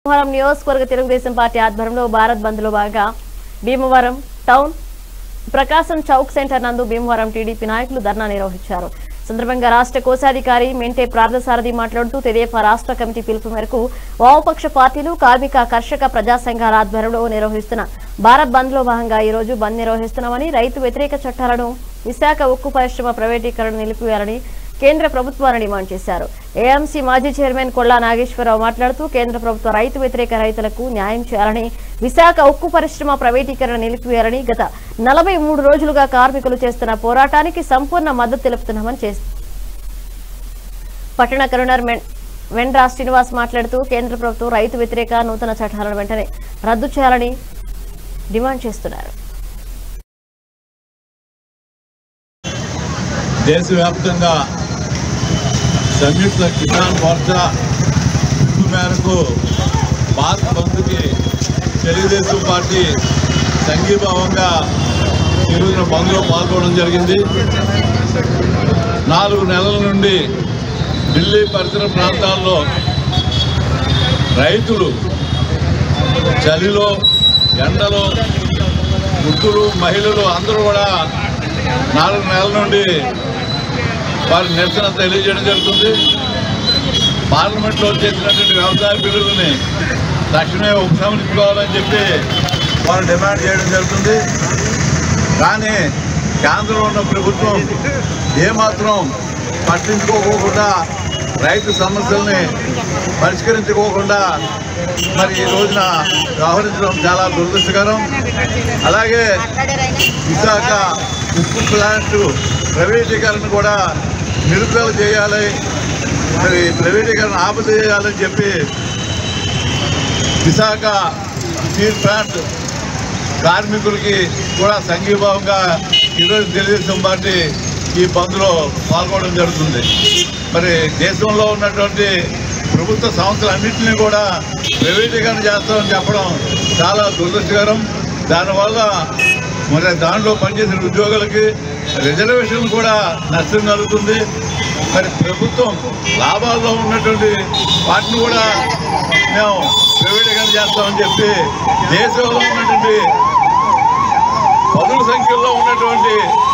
భీమవరం నియోజకవర్గ తెలుగుదేశం పార్టీ ఆధ్వర్యంలో భారత్ బంద్ లో భాగంగా భీమవరం టౌన్ ప్రకాశం చౌక్ సెంటర్ నందు భీమవరం టీడీపీ నాయకులు ధర్నా నిర్వహించారు సందర్భంగా రాష్ట్ర కోశాధికారి మెంటే ప్రార్థసారథి మాట్లాడుతూ తెదేపా రాష్ట్ర కమిటీ పిలుపు మేరకు వామపక్ష పార్టీలు కార్మిక కర్షక ప్రజా సంఘాల ఆధ్వర్యంలో నిర్వహిస్తున్న భారత్ బంద్ లో భాగంగా ఈ రోజు బంద్ నిర్వహిస్తున్నామని రైతు వ్యతిరేక చట్టాలను విశాఖ ఉక్కు పరిశ్రమ ప్రైవేటీకరణ నిలిపివేయాలని కేంద్ర ప్రభుత్వాన్ని డిమాండ్ చేశారు ఏఎంసీ మాజీ చైర్మన్ కొల్లా నాగేశ్వరరావు మాట్లాడుతూ కేంద్ర ప్రభుత్వ రైతు వ్యతిరేక రైతులకు న్యాయం చేయాలని విశాఖ ఉక్కు పరిశ్రమ ప్రైవేటీకరణ నిలిపివేయాలని గత నలభై మూడు రోజులుగా కార్మికులు చేస్తున్న పోరాటానికి సంపూర్ణ మద్దతు తెలుపుతున్నామని చేశారు పట్టణ కరుణర్ మెన్- వెండ్రా శ్రీనివాస్ మాట్లాడుతూ కేంద్ర ప్రభుత్వం రైతు వ్యతిరేక నూతన చట్టాలను వెంటనే రద్దు చేయాలని డిమాండ్ చేస్తున్నారు దేశవ్యాప్తంగా సంయుక్త కిసాన్ మోర్చా పిలుపు మేరకు భారత్ బంద్కి తెలుగుదేశం పార్టీ సంఘీభావంగా ఈరోజున బంద్లో పాల్గొనడం జరిగింది నాలుగు నెలల నుండి ఢిల్లీ పరిసర ప్రాంతాల్లో రైతులు చలిలో ఎండలో వృద్ధులు మహిళలు అందరూ కూడా నాలుగు నెలల నుండి వారి నిరసన తెలియజేయడం జరుగుతుంది పార్లమెంట్లో చేసినటువంటి వ్యవసాయ బిల్లులని తక్షణమే ఉపసంహరించుకోవాలని చెప్పి వారు డిమాండ్ చేయడం జరుగుతుంది కానీ కేంద్రంలో ఉన్న ప్రభుత్వం ఏమాత్రం పట్టించుకోకుండా రైతు సమస్యల్ని పరిష్కరించుకోకుండా మరి ఈ రోజున వ్యవహరించడం చాలా దురదృష్టకరం అలాగే విశాఖ ఉక్కు ప్లాంట్ ప్రైవేటీకరణ కూడా నిరుపేద చేయాలి మరి ప్రైవేటీకరణ ఆపద చేయాలని చెప్పి విశాఖ స్టీల్ ప్లాంట్ కార్మికులకి కూడా సంఘీభావంగా ఈరోజు తెలుగుదేశం పార్టీ ఈ బంద్లో పాల్గొనడం జరుగుతుంది మరి దేశంలో ఉన్నటువంటి ప్రభుత్వ సంస్థలన్నింటినీ కూడా ప్రైవేటీకరణ చేస్తామని చెప్పడం చాలా దురదృష్టకరం దానివల్ల మరి దాంట్లో పనిచేసిన ఉద్యోగులకి రిజర్వేషన్ కూడా నష్టం కలుగుతుంది మరి ప్రభుత్వం లాభాల్లో ఉన్నటువంటి వాటిని కూడా మేము ప్రైవేటీకరణ చేస్తామని చెప్పి దేశంలో ఉన్నటువంటి పదుల సంఖ్యలో ఉన్నటువంటి